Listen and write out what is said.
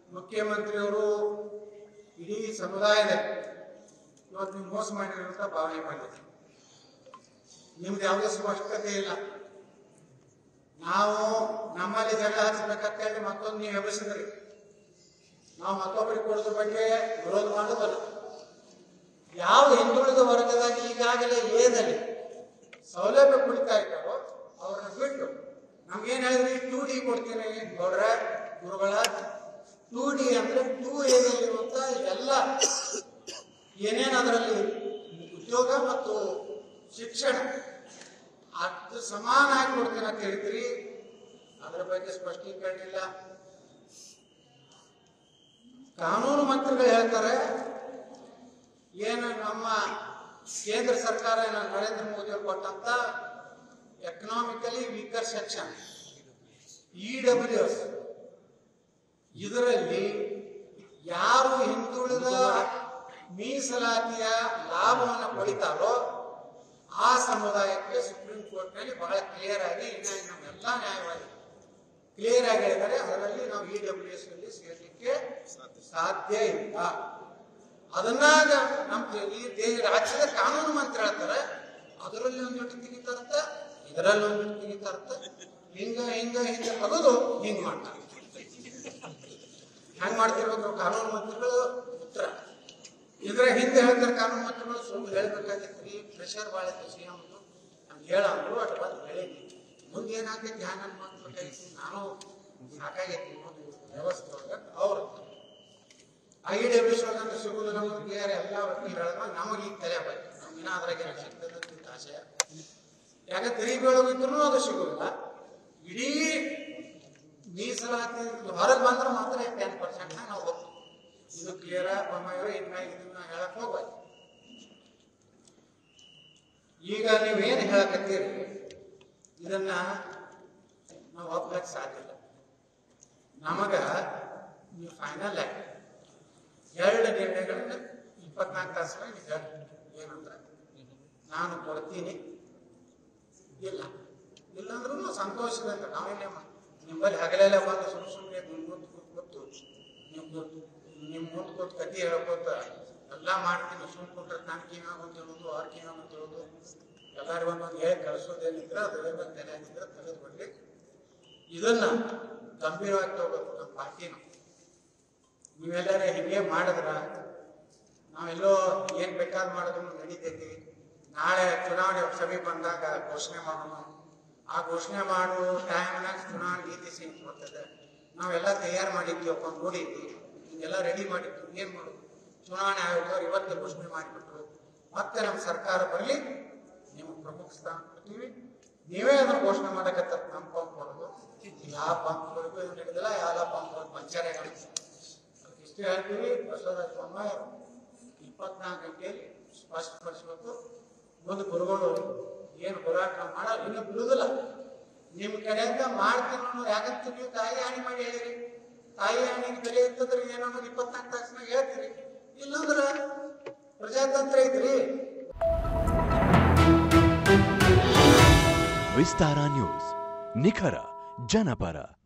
ಮುಖ್ಯಮಂತ್ರಿಯವರು ಇಡೀ ಸಮುದಾಯದ ಇವತ್ತು ನೀವು ಮೋಸ ಮಾಡಿರುವಂತ ಭಾವನೆ ಬಂದಿದೆ ನಿಮ್ದು ಯಾವುದೇ ಸ್ಪಷ್ಟತೆ ಇಲ್ಲ ನಾವು ನಮ್ಮಲ್ಲಿ ಜಗಳ ಹಚ್ಚಬೇಕಂತ ಹೇಳಿ ಮತ್ತೊಂದು ನೀವು ಎಬ್ಬಿಸಿದ್ರಿ ನಾವು ಮತ್ತೊಬ್ಬರಿಗೆ ಕೊಡೋದ್ರ ಬಗ್ಗೆ ವಿರೋಧ ಮಾಡೋದಲ್ಲ ಯಾವ ಹಿಂದುಳಿದ ವರ್ಗದಾಗ ಈಗಾಗಲೇ ಏದಲ್ಲಿ ಸೌಲಭ್ಯ ಕುಡಿತಾ ಇದ್ದಾರೋ ಅವ್ರನ್ನ ಬಿಟ್ಟು ನಮ್ಗೇನ್ ಹೇಳಿದ್ರಿ ಟೂ ಡಿ ಕೊಡ್ತೀನಿ ಗೌಡ್ರ ಗುರುಗಳ ಟೂ ಡಿ ಅಂದ್ರೆ ಟೂ ಏರಿಯಲ್ಲಿರುವಂತ ಎಲ್ಲ ಏನೇನು ಅದರಲ್ಲಿ ಉದ್ಯೋಗ ಮತ್ತು ಶಿಕ್ಷಣ ಅದು ಸಮಾನ ಆಗಿ ಕೊಡ್ತೀನಿ ಅಂತ ಹೇಳಿದ್ರಿ ಅದರ ಬಗ್ಗೆ ಸ್ಪಷ್ಟೀಕರಣ ಇಲ್ಲ ಕಾನೂನು ಮಂತ್ರಿಗಳು ಹೇಳ್ತಾರೆ ಏನು ನಮ್ಮ ಕೇಂದ್ರ ಸರ್ಕಾರ ಏನು ನರೇಂದ್ರ ಮೋದಿ ಅವರು ಕೊಟ್ಟಂತ economically weaker section E W S ಇದರಲ್ಲಿ ಯಾರು ಹಿಂದುಳಿದ ಮೀಸಲಾತಿಯ ಲಾಭವನ್ನು ಪಡಿತಾರೋ ಆ ಸಮುದಾಯಕ್ಕೆ ಸುಪ್ರೀಂ ಕೋರ್ಟ್ನಲ್ಲಿ ಬಹಳ ಕ್ಲಿಯರ್ ಆಗಿ ಈಗ ನಮ್ಮೆಲ್ಲ ನ್ಯಾಯವಾದಿ ಕ್ಲಿಯರ್ ಆಗಿ ಹೇಳಿದ್ದಾರೆ ಅದರಲ್ಲಿ ನಾವು ಇ ಡಬ್ಲ್ಯೂ ಎಸ್ ನಲ್ಲಿ ಸೇರ್ಲಿಕ್ಕೆ ಸಾಧ್ಯ ಇಲ್ಲ ಅದನ್ನ ನಮ್ಮ ಈ ದೇ- ರಾಜ್ಯದ ಕಾನೂನು ಮಂತ್ರಿ ಹೇಳ್ತಾರೆ ಅದರಲ್ಲಿ ಒಂದಿಟ್ಟು ತೆಗಿತಾರಂತ ಇದರಲ್ಲಿ ಒಂದಿಟ್ಟು ತೆಗಿತಾರಂತ ಹಿಂಗ ಹಿಂಗ ಹಿಂಗ ತೆಗೆದು ಹಿಂಗ್ ಮಾಡ್ತಾರೆ ಹೆಂಗ್ ಮಾಡ್ತಿರ್ಬೇಕು ಕಾನೂನು ಮಂತ್ರಿಗಳು ಉತ್ತರ ಇದ್ರ ಹಿಂದೆ ಹೇಳ್ತಾರೆ ಕಾನೂನು ಮಂತ್ರಿಗಳು ಸುಮ್ಮನೆ ಹೇಳ್ಬೇಕಾಗಿತ್ತು ಈ ಪ್ರೆಷರ್ ಭಾಳ ಐತೆ ಸಿ ಎಂ ನಮ್ಗೆ ಹೇಳಂದ್ರು ಅಟ್ ಬಂದು ಹೇಳಿದ್ವಿ ಮುಂದೆ ಏನಾಗ್ತೈತಿ ಹ್ಯಾಂಗ ಮಾಡ್ಬೇಕಾಗಿತ್ತು ನಾನು ಸಾಕಾಗೈತಿ ಒಂದು ವ್ಯವಸ್ಥೆ ಒಳಗೆ ಅವ್ರು ಐ ಡಿ ಒಳಗಂತ ಸಿಗುದಿಲ್ಲ ನಮ್ಗೆ ಬೇರೆ ಎಲ್ಲ ವಕೀಲ ಹೇಳಿದ್ಮೇಲೆ ನಮಗೆ ಈಗ ತಲೆ ಬಂತು ನಮ್ಗೆ ಇನ್ನ ಅದ್ರಾಗ ಏನೋ ಸಿಗ್ತದೆ ಅಂತ ಆಸೆ ಯಾಕೆ ತೆರಿಗೆ ಒಳಗಿದ್ರು ಅದು ಸಿಗುದಿಲ್ಲ ಇಡೀ ಮೀಸಲಾತಿ ಹೊರಗೆ ಬಂದ್ರೆ ಮಾತ್ರ ಟೆನ್ ಪರ್ಸೆಂಟ್ ನಾವು ಹೋಗ್ತೀವಿ ಇದು ಕ್ಲಿಯರ್ ಬೊಮ್ಮಾಯಿರು ಇನ್ಮ್ಯಾಗ ಇದನ್ನ ಹೇಳಕ್ ಹೋಗ್ಬಾರ್ದು ಈಗ ನೀವೇನು ಹೇಳಕತ್ತೀರಿ ಇದನ್ನ ನಾವು ಒಪ್ಲಕ್ ಸಾಧ್ಯ ಇಲ್ಲ ನಮಗ ನೀವು ಫೈನಲ್ ಆಗಿ ಎರಡು ನಿರ್ಣಯಗಳನ್ನ ಇಪ್ಪತ್ನಾಲ್ಕು ತಾಸು ಏನಂದ್ರೆ ನಾನು ಕೊಡ್ತೀನಿ ಇಲ್ಲ ಇಲ್ಲಾಂದ್ರೂ ಸಂತೋಷದಿಂದ ನಾವೇನೇ ಮಾ- ನಿಮ್ಮಲ್ಲಿ ಹಗಲೆಲ್ಲ ಬಂದು ಸುಮ್ ಸುಮ್ಮನೆ ನಿಮ್ಮ ಮುಂದೆ ಕೂತ್ಕೊತ್ತು ನಿಮ್ ಮುಂದೆ ನಿಮ್ಮ ಮುಂದೆ ಕೂತ್ ಕತಿ ಹೇಳ್ಕೊತ ಎಲ್ಲ ಮಾಡ್ತೀನಿ ಸುಮ್ ಕುಂಟ್ರೆ ನಾನು ಕಿವ್ಯಾಗ ಅಂತ ಹೇಳೋದು ಅವ್ರ ಕಿವ್ಯಾಗ ಅಂತ ಹೇಳೋದು ಎಲ್ಲರಿಗೂ ಒಂದೊಂದು ಹೇಳಿ ಕಳಿಸೋದೇನಿದ್ರೆ ಅದರಿಂದ ತಲೆ ಹಾಕಿದ್ರೆ ತೆಗೆದು ಬಿಡ್ಲಿ ಇದನ್ನ ಗಂಭೀರವಾಗಿ ತಗೋಬೇಕು ನಮ್ಮ ಪಾರ್ಟಿನ ನೀವೆಲ್ಲರೂ ಹಿಂಗೆ ಮಾಡಿದ್ರ ನಾವೆಲ್ಲೋ ಏನ್ ಬೇಕಾದ್ ಮಾಡಿದ್ರು ನಡೀತೈತಿ ನಾಳೆ ಚುನಾವಣೆ ಸಮೀಪ ಬಂದಾಗ ಘೋಷಣೆ ಮಾಡೋಣ ಆ ಘೋಷಣೆ ಮಾಡೋ ಟೈಮ್ನಾಗ ಚುನಾವಣೆ ನೀತಿ ಸಿಂಗ್ ಬರ್ತದೆ ನಾವೆಲ್ಲ ತಯಾರು ಮಾಡಿದ್ವಿ ಒಪ್ಪ ನೋಡಿದ್ವಿ ಹಿಂಗೆಲ್ಲ ರೆಡಿ ಮಾಡಿದ್ವಿ ಏನ್ ಮಾಡೋದು ಚುನಾವಣೆ ಆಯೋಗದವ್ರು ಇವತ್ತು ಘೋಷಣೆ ಮಾಡಿಬಿಟ್ರು ಮತ್ತೆ ನಮ್ಮ ಸರ್ಕಾರ ಬರಲಿ ನಿಮ್ಗೆ ಪ್ರಮುಖ ಸ್ಥಾನ ಕೊಡ್ತೀವಿ ನೀವೇ ಅದನ್ನ ಘೋಷಣೆ ಮಾಡಕತ್ತ ನಮ್ಮ ಪಂಪ್ ಹೊಡೆದು ಯಾವ ಪಂಪ್ಗಳಿಗೂ ಇದು ನಡೆದಿಲ್ಲ ಯಾವ ಪಂಪ್ ಪಂಚರ್ ಇಷ್ಟು ಹೇಳ್ತೀವಿ ಬಸವರಾಜ ಬೊಮ್ಮಾಯಿ ಅವರು ಇಪ್ಪತ್ನಾಲ್ಕು ಗಂಟೆಯಲ್ಲಿ ಸ್ಪಷ್ಟಪಡಿಸಬೇಕು ಒಂದು ಗುರುಗಳು ಏನು ಹೋರಾಟ ಮಾಡಲ್ಲ ಇನ್ನು ಬಿಡುದಿಲ್ಲ ನಿಮ್ ಕಡೆಯಿಂದ ಮಾಡ್ತೀನಿ ಅನ್ನೋದು ಯಾಕಂತ ನೀವು ತಾಯಿ ಹಾನಿ ಮಾಡಿ ಹೇಳಿರಿ ತಾಯಿ ಹಾನಿಗೆ ಬೆಲೆ ಇರ್ತದ್ರೆ ಏನೋ ಅನ್ನೋದು ಇಪ್ಪತ್ನಾಲ್ಕು ತಾಸಿನಾಗ ಹೇಳ್ತೀರಿ ಇಲ್ಲಂದ್ರೆ ಪ್ರಜಾತಂತ್ರ ಐತ್ರಿ ವಿಸ್ತಾರ ನ್ಯೂಸ್ ನಿಖರ ಜನಪರ